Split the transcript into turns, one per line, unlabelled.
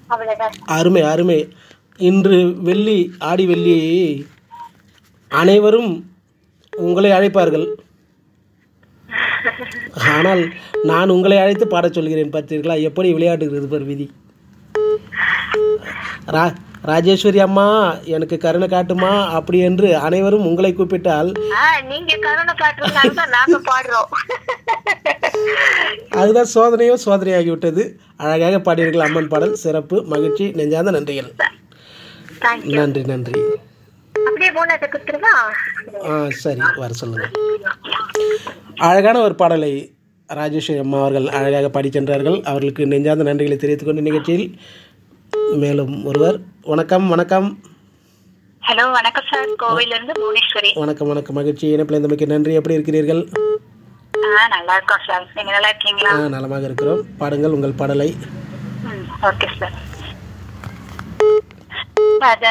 அவ்வளவுதான்
அருமை அருமை இன்று வெள்ளி ஆடி வெள்ளி அனைவரும் உங்களை அழைப்பார்கள் ஆனால் நான் உங்களை அழைத்து பாடச் சொல்கிறேன் பார்த்தீர்களா எப்படி விளையாடுகிறது பார் விதி ரா ராஜேஸ்வரி அம்மா எனக்கு கருணை காட்டுமா அப்படி என்று அனைவரும் உங்களை கூப்பிட்டால்
ஆ, நீங்க கருணை காட்டுறதுனால தான் நாங்க பாடுறோம்
அதுதான் சோதனையோ சோதனையாகிவிட்டது அழகாக பாடியீர்கள் அம்மன் பாடல் சிறப்பு மகிழ்ச்சி நெஞ்சார்ந்த நன்றிகள்
தேங்க்யூ
நன்றி நன்றி
அப்படியே மூணாவது கொடுத்துருவா
ஆ சரி வர சொல்லுங்கள் அழகான ஒரு பாடலை ராஜேஸ்வரி அம்மா அவர்கள் அழகாக பாடி சென்றார்கள் அவர்களுக்கு நெஞ்சார்ந்த நன்றிகளை தெரிவித்துக் கொண்ட நிகழ்ச்சியில் மேலும் ஒருவர் வணக்கம் வணக்கம்
ஹலோ வணக்கம் சார் கோவில இருந்து புவனேஸ்வரி
வணக்கம் வணக்கம் மகிழ்ச்சி இணைப்பில் இருந்தமைக்கு நன்றி எப்படி இருக்கிறீர்கள்
ஆ நல்லா இருக்கோம் சார் நீங்க நல்லா இருக்கீங்களா
ஆ நலமாக இருக்கிறோம் பாடுங்கள் உங்கள் பாடலை
ம் ஓகே சார்